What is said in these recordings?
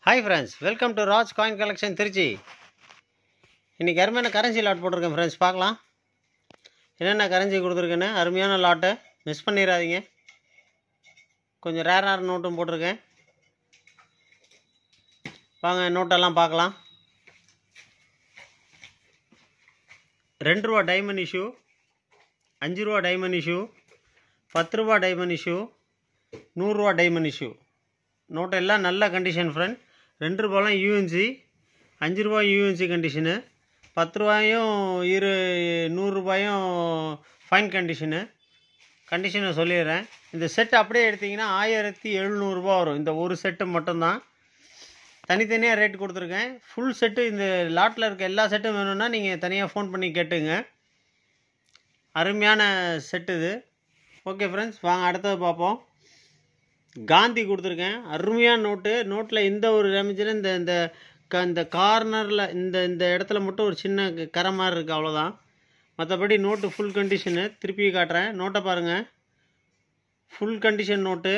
hi friends welcome to Raj coin collection Trichy இன்றைக்கி அருமையான currency lot போட்டிருக்கேன் ஃப்ரெண்ட்ஸ் பார்க்கலாம் என்னென்ன கரன்சி கொடுத்துருக்கேன்னு அருமையான லாட்டு மிஸ் பண்ணிடாதீங்க கொஞ்சம் ரேரான நோட்டும் போட்டிருக்கேன் வாங்க நோட்டெல்லாம் பார்க்கலாம் ரெண்டு ரூபா டைமண்ட் இஷ்யூ அஞ்சு ரூபா டைமண்ட் இஷ்யூ பத்து ரூபா டைமண்ட் இஷ்யூ நூறுரூவா டைமண்ட் இஷ்யூ நோட் எல்லாம் நல்ல கண்டிஷன் ஃப்ரெண்ட் ரெண்டு ரூபாலாம் யூஎன்சி அஞ்சு ரூபா யூஎன்சி கண்டிஷனு பத்து ரூபாயும் இரு நூறுரூபாயும் ஃபைன் கண்டிஷனு கண்டிஷனை சொல்லிடுறேன் இந்த செட் அப்படியே எடுத்திங்கன்னா ஆயிரத்தி எழுநூறுபா வரும் இந்த ஒரு செட்டு மட்டும்தான் தனித்தனியாக ரேட் கொடுத்துருக்கேன் ஃபுல் செட்டு இந்த லாட்டில் இருக்க எல்லா செட்டும் வேணும்னா நீங்கள் தனியாக ஃபோன் பண்ணி கேட்டுங்க அருமையான செட்டு இது ஓகே ஃப்ரெண்ட்ஸ் வாங்க அடுத்தது பார்ப்போம் காந்தி கொடுத்துருக்கேன் அருமையான நோட்டு நோட்டில் எந்த ஒரு டேமேஜில் இந்த இந்த க இந்த கார்னரில் இந்த இந்த இடத்துல மட்டும் ஒரு சின்ன க- கரை மாதிரி இருக்குது அவ்வளோதான் மற்றபடி நோட்டு ஃபுல் கண்டிஷனு திருப்பி காட்டுறேன் நோட்டை பாருங்கள் ஃபுல் கண்டிஷன் நோட்டு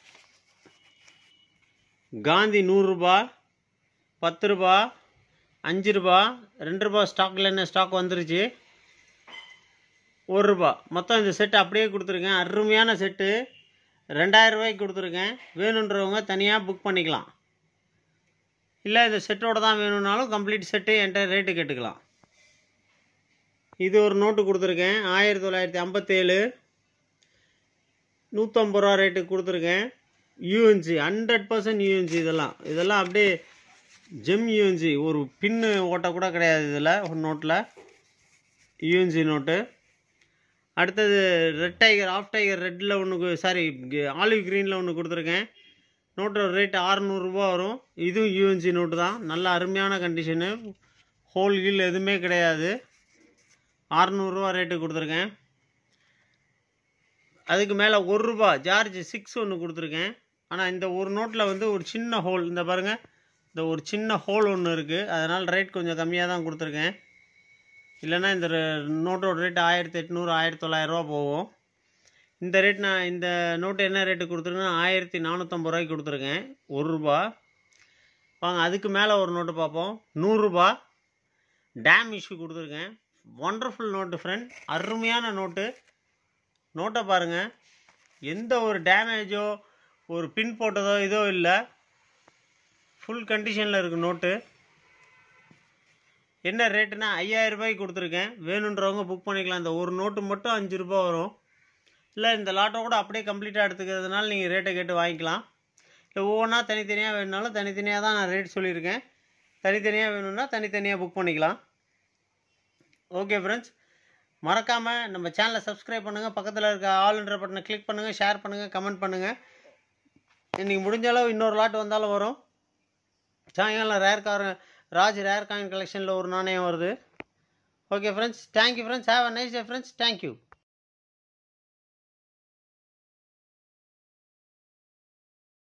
காந்தி நூறுரூபா பத்து ரூபா அஞ்சு ரூபா ரெண்டு ரூபா ஸ்டாக்கில் என்ன ஸ்டாக் வந்துருச்சு ஒரு ரூபா மொத்தம் இந்த செட்டு அப்படியே கொடுத்துருக்கேன் அருமையான செட்டு ரெண்டாயிரம் ரூபாய்க்கு கொடுத்துருக்கேன் வேணுன்றவங்க தனியாக புக் பண்ணிக்கலாம் இல்லை இந்த செட்டோட தான் வேணும்னாலும் கம்ப்ளீட் செட்டு என்கிட்ட ரேட்டு கேட்டுக்கலாம் இது ஒரு நோட்டு கொடுத்துருக்கேன் ஆயிரத்தி தொள்ளாயிரத்தி ஐம்பத்தேழு நூற்றம்பது ரூபா ரேட்டுக்கு கொடுத்துருக்கேன் யூஎன்சி ஹண்ட்ரட் பர்சன்ட் யூஎன்சி இதெல்லாம் இதெல்லாம் அப்படியே ஜெம் யூஎன்சி ஒரு பின்னு ஓட்ட கூட கிடையாது இதில் ஒரு நோட்டில் யூஎன்சி நோட்டு அடுத்தது ரெட் டைகர் ஆஃப் டைகர் ரெட்டில் ஒன்று சாரி ஆலிவ் க்ரீனில் ஒன்று கொடுத்துருக்கேன் நோட்டோட ரேட் அறநூறுபா வரும் இதுவும் யூஎன்சி நோட்டு தான் நல்ல அருமையான கண்டிஷனு ஹோல் கீல் எதுவுமே கிடையாது அறநூறுரூவா ரேட்டு கொடுத்துருக்கேன் அதுக்கு மேலே ஒரு ரூபா ஜார்ஜ் சிக்ஸ் ஒன்று கொடுத்துருக்கேன் ஆனால் இந்த ஒரு நோட்டில் வந்து ஒரு சின்ன ஹோல் இந்த பாருங்கள் இந்த ஒரு சின்ன ஹோல் ஒன்று இருக்குது அதனால் ரேட் கொஞ்சம் கம்மியாக தான் கொடுத்துருக்கேன் இல்லைன்னா இந்த ரெ- நோட்டோட ரேட் ஆயிரத்தி எட்நூறு ஆயிரத்தி தொள்ளாயிரரூவா போகும் இந்த ரேட் நான் இந்த நோட்டு என்ன ரேட்டு கொடுத்துருக்கேன் ஆயிரத்தி நானூற்றம்பது ரூபாய்க்கு கொடுத்துருக்கேன் ஒரு ரூபா வாங்க அதுக்கு மேலே ஒரு நோட்டு பார்ப்போம் நூறுரூபா டேம் இஷ்யூ கொடுத்துருக்கேன் ஒண்டர்ஃபுல் நோட்டு ஃப்ரெண்ட் அருமையான நோட்டு நோட்டை பாருங்கள் எந்த ஒரு டேமேஜோ ஒரு பின் போட்டதோ இதோ இல்லை ஃபுல் கண்டிஷனில் இருக்குது நோட்டு என்ன ரேட்டுனா ஐயாயிரம் ரூபாய்க்கு கொடுத்துருக்கேன் வேணுன்றவங்க புக் பண்ணிக்கலாம் இந்த ஒரு நோட்டு மட்டும் அஞ்சு ரூபா வரும் இல்லை இந்த லாட்டை கூட அப்படியே கம்ப்ளீட்டாக எடுத்துக்கிறதுனால நீங்கள் ரேட்டை கேட்டு வாங்கிக்கலாம் இல்லை ஒவ்வொன்றா தனித்தனியாக வேணுனாலும் தனித்தனியாக தான் நான் ரேட் சொல்லியிருக்கேன் தனித்தனியாக வேணும்னா தனித்தனியாக புக் பண்ணிக்கலாம் ஓகே ஃப்ரெண்ட்ஸ் மறக்காமல் நம்ம சேனலை சப்ஸ்கிரைப் பண்ணுங்கள் பக்கத்தில் இருக்க ஆல்ன்ற பட்டனை கிளிக் பண்ணுங்கள் ஷேர் பண்ணுங்கள் கமெண்ட் பண்ணுங்கள் இன்றைக்கி முடிஞ்ச அளவு இன்னொரு லாட் வந்தாலும் வரும் சாயங்காலம் ரேர் கார் ராஜ் ரேர் காயின் கலெக்ஷனில் ஒரு நாணயம் வருது okay friends thank you friends have a nice day friends thank you